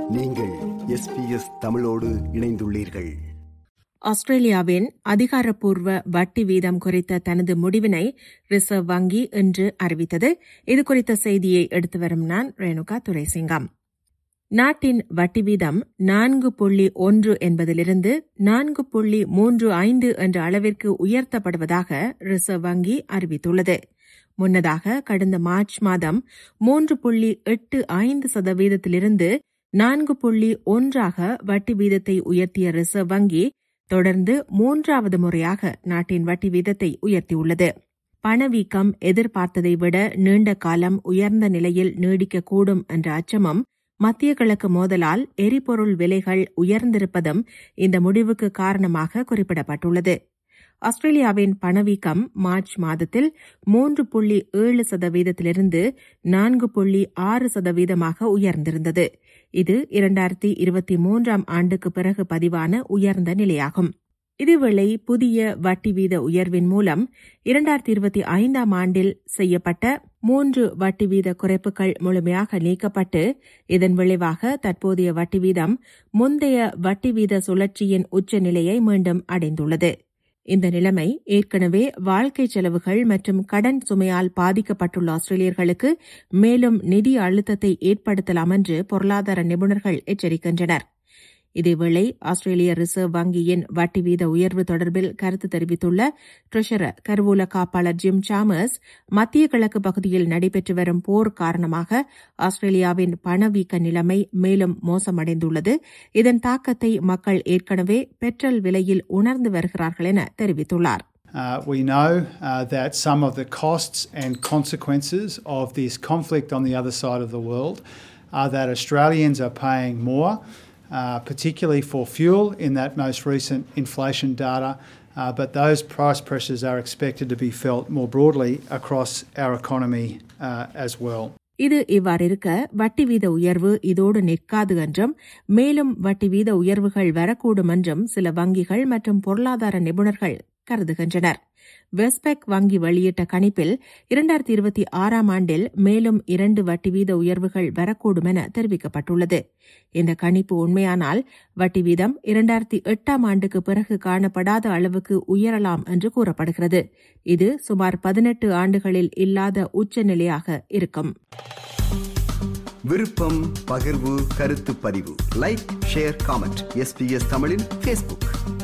நீங்கள் எஸ்பிஎஸ் தமிழோடு இணைந்துள்ளீர்கள் ஆஸ்திரேலியாவின் அதிகாரப்பூர்வ வட்டி வீதம் குறித்த தனது முடிவினை ரிசர்வ் வங்கி இன்று அறிவித்தது இது குறித்த செய்தியை எடுத்து வரும் நான் ரேணுகா துரைசிங்கம் நாட்டின் வட்டி வீதம் நான்கு புள்ளி ஒன்று என்பதிலிருந்து நான்கு புள்ளி மூன்று ஐந்து என்ற அளவிற்கு உயர்த்தப்படுவதாக ரிசர்வ் வங்கி அறிவித்துள்ளது முன்னதாக கடந்த மார்ச் மாதம் மூன்று புள்ளி எட்டு ஐந்து சதவீதத்திலிருந்து நான்கு புள்ளி ஒன்றாக வட்டி வீதத்தை உயர்த்திய ரிசர்வ் வங்கி தொடர்ந்து மூன்றாவது முறையாக நாட்டின் வட்டி வீதத்தை உயர்த்தியுள்ளது பணவீக்கம் எதிர்பார்த்ததை விட நீண்ட காலம் உயர்ந்த நிலையில் நீடிக்கக்கூடும் என்ற அச்சமும் மத்திய கிழக்கு மோதலால் எரிபொருள் விலைகள் உயர்ந்திருப்பதும் இந்த முடிவுக்கு காரணமாக குறிப்பிடப்பட்டுள்ளது ஆஸ்திரேலியாவின் பணவீக்கம் மார்ச் மாதத்தில் மூன்று புள்ளி ஏழு சதவீதத்திலிருந்து நான்கு புள்ளி ஆறு சதவீதமாக உயர்ந்திருந்தது இது இரண்டாயிரத்தி இருபத்தி மூன்றாம் ஆண்டுக்கு பிறகு பதிவான உயர்ந்த நிலையாகும் இதேவேளை புதிய வட்டி வீத உயர்வின் மூலம் இரண்டாயிரத்தி இருபத்தி ஐந்தாம் ஆண்டில் செய்யப்பட்ட மூன்று வட்டி வீத குறைப்புகள் முழுமையாக நீக்கப்பட்டு இதன் விளைவாக தற்போதைய வட்டி வீதம் முந்தைய வட்டி வீத சுழற்சியின் உச்ச நிலையை மீண்டும் அடைந்துள்ளது இந்த நிலைமை ஏற்கனவே வாழ்க்கை செலவுகள் மற்றும் கடன் சுமையால் பாதிக்கப்பட்டுள்ள ஆஸ்திரேலியர்களுக்கு மேலும் நிதி அழுத்தத்தை ஏற்படுத்தலாம் என்று பொருளாதார நிபுணர்கள் எச்சரிக்கின்றனர் இதேவேளை ஆஸ்திரேலிய ரிசர்வ் வங்கியின் வட்டி வீத உயர்வு தொடர்பில் கருத்து தெரிவித்துள்ள ட்ரெஷரர் கருவூல காப்பாளர் ஜிம் சாமர்ஸ் மத்திய கிழக்கு பகுதியில் நடைபெற்று வரும் போர் காரணமாக ஆஸ்திரேலியாவின் பணவீக்க நிலைமை மேலும் மோசமடைந்துள்ளது இதன் தாக்கத்தை மக்கள் ஏற்கனவே பெட்ரோல் விலையில் உணர்ந்து வருகிறார்கள் என தெரிவித்துள்ளார் Uh, we know uh, that some of the costs and consequences of this conflict on the other side of the world are that Australians are paying more, uh, particularly for fuel in that most recent inflation data. Uh, but those price pressures are expected to be felt more broadly across our economy uh, as well. இது இவ்வாறிருக்க வட்டி வீத உயர்வு இதோடு நிற்காது என்றும் மேலும் வட்டி வீத உயர்வுகள் வரக்கூடும் என்றும் சில வங்கிகள் மற்றும் பொருளாதார நிபுணர்கள் கருதுகின்றனர் வெஸ்பெக் வங்கி வெளியிட்ட கணிப்பில் இரண்டாயிரத்தி இருபத்தி ஆறாம் ஆண்டில் மேலும் இரண்டு வட்டி வீத உயர்வுகள் வரக்கூடும் என தெரிவிக்கப்பட்டுள்ளது இந்த கணிப்பு உண்மையானால் வட்டி வீதம் இரண்டாயிரத்தி எட்டாம் ஆண்டுக்கு பிறகு காணப்படாத அளவுக்கு உயரலாம் என்று கூறப்படுகிறது இது சுமார் பதினெட்டு ஆண்டுகளில் இல்லாத உச்சநிலையாக இருக்கும் விருப்பம் பகிர்வு கருத்து பதிவு லைக் ஷேர் காமெண்ட் எஸ்பிஎஸ் தமிழின் ஃபேஸ்புக்